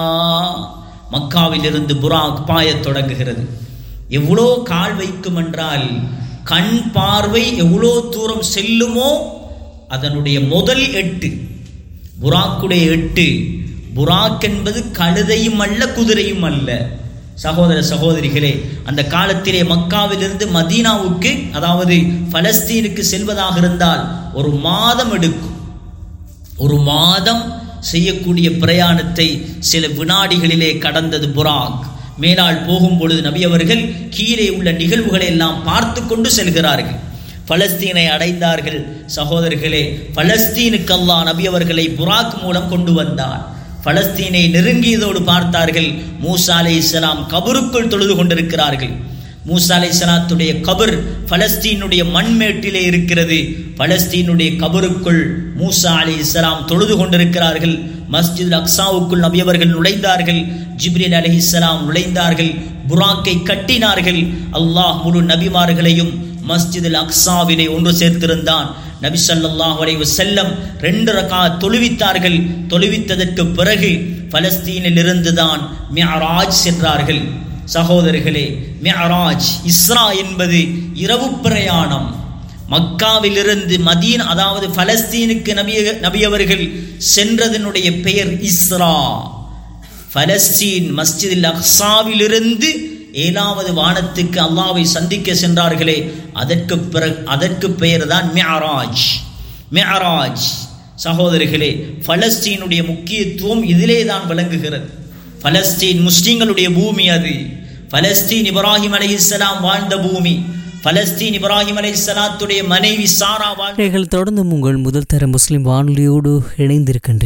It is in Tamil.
மக்காவிலிருந்து புராக் பாயத் தொடங்குகிறது எவ்வளோ கால் வைக்கும் என்றால் கண் பார்வை எவ்வளோ தூரம் செல்லுமோ அதனுடைய முதல் எட்டு புராக்குடைய எட்டு புராக் என்பது கழுதையும் அல்ல குதிரையும் அல்ல சகோதர சகோதரிகளே அந்த காலத்திலே மக்காவிலிருந்து மதீனாவுக்கு அதாவது பலஸ்தீனுக்கு செல்வதாக இருந்தால் ஒரு மாதம் எடுக்கும் ஒரு மாதம் செய்யக்கூடிய பிரயாணத்தை சில வினாடிகளிலே கடந்தது புராக் மேலால் போகும் பொழுது நபி அவர்கள் கீழே உள்ள நிகழ்வுகளை எல்லாம் பார்த்து கொண்டு செல்கிறார்கள் பலஸ்தீனை அடைந்தார்கள் சகோதரர்களே பலஸ்தீனுக்கு அல்லாஹ் நபி அவர்களை புராக் மூலம் கொண்டு வந்தார் பலஸ்தீனை நெருங்கியதோடு பார்த்தார்கள் மூசா அலை இஸ்லாம் கபருக்குள் தொழுது கொண்டிருக்கிறார்கள் மூசா அலை இஸ்லாத்துடைய கபர் பலஸ்தீனுடைய மண்மேட்டிலே இருக்கிறது பலஸ்தீனுடைய கபருக்குள் மூசா அலி இஸ்லாம் தொழுது கொண்டிருக்கிறார்கள் மஸ்ஜித் அக்ஸாவுக்குள் நபியவர்கள் நுழைந்தார்கள் ஜிப்ரில் அலி இஸ்லாம் நுழைந்தார்கள் புராக்கை கட்டினார்கள் அல்லாஹ் முழு நபிமார்களையும் மஸ்ஜித் அக்ஸாவிலே ஒன்று சேர்த்திருந்தான் நபி ஸல்லல்லாஹு அலைஹி வஸல்லம் ரெண்டு ரகா தொழுவித்தார்கள் தொழுவித்ததற்கு பிறகு பலஸ்தீனில் இருந்துதான் மிஅராஜ் சென்றார்கள் சகோதரர்களே மிஅராஜ் இஸ்ரா என்பது இரவு பிரயாணம் மக்காவிலிருந்து மதீன் அதாவது பலஸ்தீனுக்கு நபி நபியவர்கள் சென்றதனுடைய பெயர் இஸ்ரா பலஸ்தீன் மஸ்ஜிதில் அக்ஸாவிலிருந்து ஏழாவது வானத்துக்கு அல்லாவை சந்திக்க சென்றார்களே அதற்கு பிறகு அதற்கு பெயர் தான் மியராஜ் மியராஜ் சகோதரிகளே பலஸ்தீனுடைய முக்கியத்துவம் இதிலே தான் விளங்குகிறது பலஸ்தீன் முஸ்லிம்களுடைய பூமி அது பலஸ்தீன் இப்ராஹிம் அலை வாழ்ந்த பூமி பலஸ்தீன் இப்ராஹிம் அலை மனைவி சாரா வாழ் நீங்கள் தொடர்ந்து உங்கள் முதல் தர முஸ்லிம் வானொலியோடு இணைந்திருக்கின்றீர்கள்